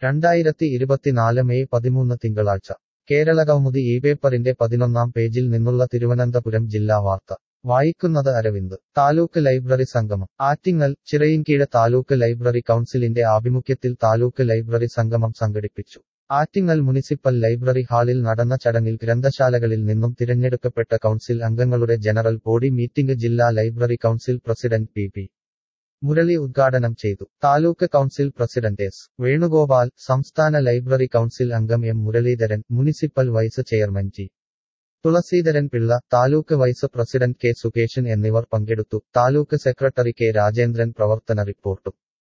രണ്ടായിരത്തി ഇരുപത്തിനാല് മെയ് പതിമൂന്ന് തിങ്കളാഴ്ച കേരളകൗമുദി ഈ പേപ്പറിന്റെ പതിനൊന്നാം പേജിൽ നിന്നുള്ള തിരുവനന്തപുരം ജില്ലാ വാർത്ത വായിക്കുന്നത് അരവിന്ദ് താലൂക്ക് ലൈബ്രറി സംഗമം ആറ്റിങ്ങൽ ചിറയിൻകീഴ് താലൂക്ക് ലൈബ്രറി കൗൺസിലിന്റെ ആഭിമുഖ്യത്തിൽ താലൂക്ക് ലൈബ്രറി സംഗമം സംഘടിപ്പിച്ചു ആറ്റിങ്ങൽ മുനിസിപ്പൽ ലൈബ്രറി ഹാളിൽ നടന്ന ചടങ്ങിൽ ഗ്രന്ഥശാലകളിൽ നിന്നും തിരഞ്ഞെടുക്കപ്പെട്ട കൗൺസിൽ അംഗങ്ങളുടെ ജനറൽ ബോഡി മീറ്റിംഗ് ജില്ലാ library council president P P Murali ഉദ്ഘാടനം ചെയ്തു taluk council president S Venugopal സംസ്ഥാന ലൈബ്രറി കൗൺസിൽ അംഗം M Muraleedharan municipal vice chairman G Thulaseedharan Pillai taluk vice president K Sukesan എന്നിവർ പങ്കെടുത്തു താലൂക്ക് സെക്രട്ടറി കെ രാജേന്ദ്രൻ പ്രവർത്തന റിപ്പോർട്ടും